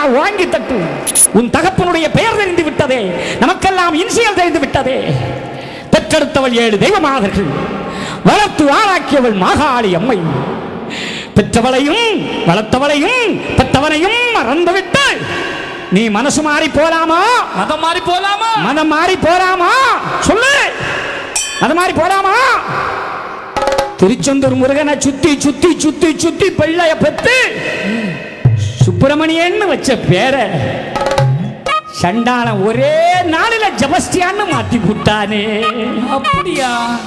வாங்கி தட்டு உன் தகப்பனுடைய பெயர் தெரிந்து விட்டதே நமக்கெல்லாம் இன்சியல் தெரிந்து விட்டதே பெற்றெடுத்தவள் ஏழு தெய்வமாதர்கள் வளர்த்து ஆளாக்கியவள் மாகாளி அம்மை பெற்றவளையும் வளர்த்தவளையும் பெற்றவனையும் மறந்துவிட்டு நீ மனசு மாறி போலாமா மதம் மாறி போலாமா மனம் மாறி போலாமா சொல்லு அது மாதிரி போலாமா திருச்செந்தூர் முருகனை சுத்தி சுத்தி சுத்தி சுத்தி பிள்ளைய பெத்து சுப்பிரமணியன்னு வச்ச பேரை சண்டாளன் ஒரே நாளில ஜபஸ்தியான்னு மாத்தி புட்டானே அப்படியா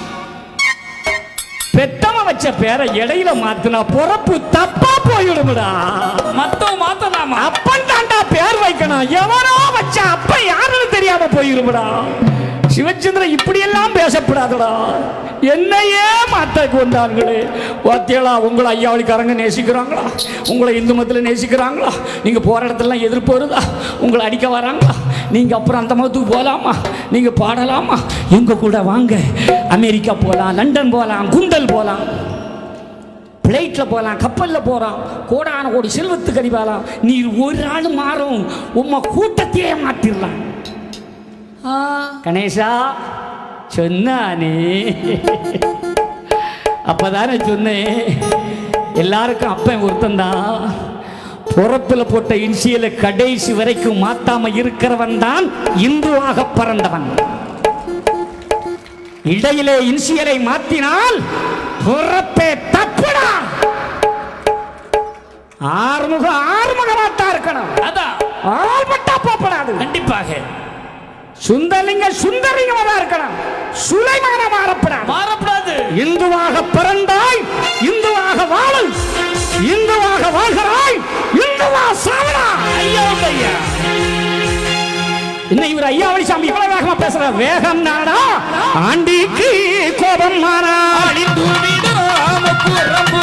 பெத்தவன் வச்ச பேரை இடையில மாத்துனா பொறப்பு தப்பா போயிடும்டா மத்தவ மாத்தலாமா அப்பன் தாண்டா பேர் வைக்கணும் எவனோ வச்ச அப்ப யாருன்னு தெரியாம போயிருமுடா சிவச்சந்திரன் இப்படி எல்லாம் பேசப்படாதடா என்னையே மாத்தக்கு வந்தாங்களே வாத்தியலா உங்களை ஐயாவளிக்காரங்க நேசிக்கிறாங்களா உங்களை இந்து மதத்தில் நேசிக்கிறாங்களா நீங்க போற இடத்துலலாம் எதிர்ப்பு வருதா உங்களை அடிக்க வராங்களா நீங்க அப்புறம் அந்த மதத்துக்கு போகலாமா நீங்க பாடலாமா எங்க கூட வாங்க அமெரிக்கா போகலாம் லண்டன் போகலாம் குண்டல் போகலாம் பிளைட்ல போகலாம் கப்பல்ல போறான் கோடான கோடி செல்வத்துக்கு அடிவாலாம் நீர் ஒரு ஆள் மாறும் உம்ம கூட்டத்தையே மாத்திரலாம் ஆ, கணேசா சொன்னானே அப்பதானே சொன்னேன் எல்லாருக்கும் அப்பன் ஒருத்தன் தான் பிறப்புல போட்ட இன்சியலை கடைசி வரைக்கும் மாத்தாம இருக்கிறவன் தான் இந்துவாக பிறந்தவன் இடையிலே இன்சியலை மாத்தினால் பிறப்பே தப்புடா ஆறுமுக ஆறுமுகமாத்தா இருக்கணும் அதான் ஆள்பட்டா போப்படாது கண்டிப்பாக சுந்தரலிங்க சுந்தரலிங்கமா தான் இருக்கணும் சுலைமான மாறப்படாது மாறப்படாது இந்துவாக பிறந்தாய் இந்துவாக வாழு இந்துவாக வாழ்கிறாய் இந்துவா சாவடா ஐயா ஐயா இன்னும் இவர் ஐயாவளி சாமி இவ்வளவு வேகமா பேசுற வேகம் நாடா ஆண்டிக்கு கோபம் மாறா அழிந்து விடாம புறம்போ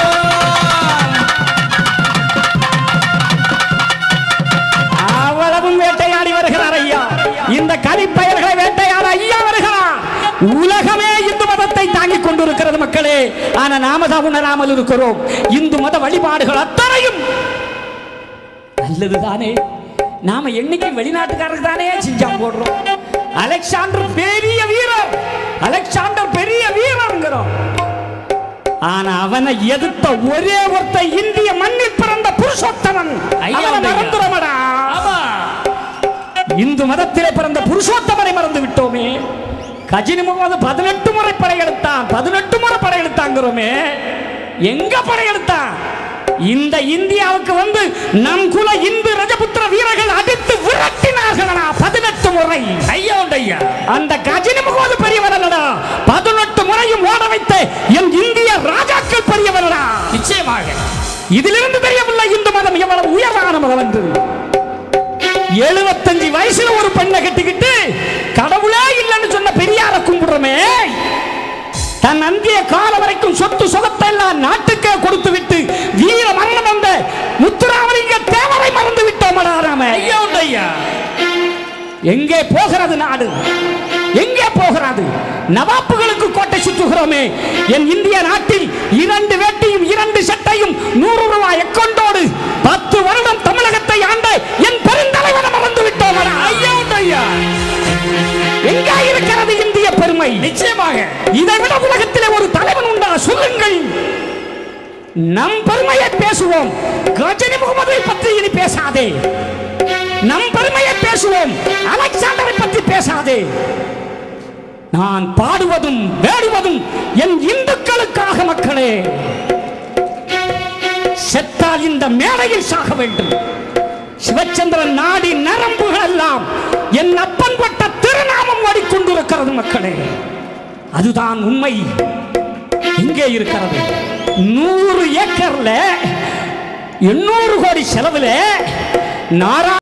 அவ்வளவும் வேட்டையாடி வருகிறார் ஐயா இந்த கலிப்பயல்களை வேட்டையாட ஐயா வருகிறார் உலகமே இந்து மதத்தை தாங்கிக் கொண்டிருக்கிறது மக்களே ஆனா நாம தான் உணராமல் இருக்கிறோம் இந்து மத வழிபாடுகள் அத்தனையும் நல்லதுதானே நாம என்னைக்கு வெளிநாட்டுக்காரருக்கு தானே சிஞ்சாம் போடுறோம் அலெக்சாண்டர் பெரிய வீரர் அலெக்சாண்டர் பெரிய வீரர்ங்கிறோம் ஆனா அவனை எதிர்த்த ஒரே ஒருத்த இந்திய மண்ணில் பிறந்த புருஷோத்தமன் ஐயா, அவனை ஐயா. மறந்துடமடா ஆமா இந்து மதத்திலே பிறந்த புருஷோத்தமனை மறந்து விட்டோமே கஜினி முகமது பதினெட்டு முறை படையெடுத்தான் பதினெட்டு முறை படையெடுத்தாங்கிறோமே எங்க படையெடுத்தான் இந்த இந்தியாவுக்கு வந்து நம் குல இந்து ரஜபுத்திர வீரர்கள் அடித்து விரட்டினார்களா பதினெட்டு முறை ஐயா உண்டு ஐயா அந்த கஜினி முகமது பெரியவர் அல்லடா பதினெட்டு முறையும் ஓட வைத்த என் இந்திய ராஜாக்கள் பெரியவர்களா நிச்சயமாக இதிலிருந்து தெரியவில்லை இந்து மதம் எவ்வளவு உயர்வான மதம் என்று எழுபத்தஞ்சு வயசுல ஒரு பெண்ணை கட்டிக்கிட்டு கடவுளே இல்லைன்னு சொன்ன பெரியார கும்பிடுறோமே தன் அந்திய காலம் வரைக்கும் சொத்து சுகத்தை எல்லாம் நாட்டுக்கே கொடுத்து விட்டு வீர மரணம் வந்த முத்துராமலிங்க தேவரை மறந்து விட்டோம் நாம ஐயா உண்டு ஐயா எங்கே போகிறது நாடு எங்கே போகிறது நவாப்புகளுக்கு கோட்டை சுற்றுகிறோமே என் இந்திய நாட்டில் இரண்டு வேட்டியும் இரண்டு சட்டையும் நூறு ரூபாய் எக்கொண்டோடு பத்து வருடம் தமிழகத்தை ஆண்ட என் பெருந்தலைவனை மறந்து விட்டோம் ஐயா உண்டு ஐயா எங்கே இருக்கிறது இந்திய பெருமை நிச்சயமாக இதை விட உலகத்திலே ஒரு தலைவன் உண்டா சொல்லுங்கள் நம் பெருமையை பேசுவோம் கஜினி முகமதை பற்றி இனி பேசாதே நம் பெருமையை பேசுவோம் அலெக்சாண்டரை பற்றி பேசாதே நான் பாடுவதும் வேடுவதும் என் இந்துக்களுக்காக மக்களே செத்தால் இந்த மேடையில் சாக வேண்டும் சிவச்சந்திரன் நாடி நரம்புகள் எல்லாம் என் அப்பன் பட்ட திருநாமம் ஓடிக்கொண்டிருக்கிறது மக்களே அதுதான் உண்மை இங்கே இருக்கிறது நூறு ஏக்கர்ல எண்ணூறு கோடி செலவுல நாரா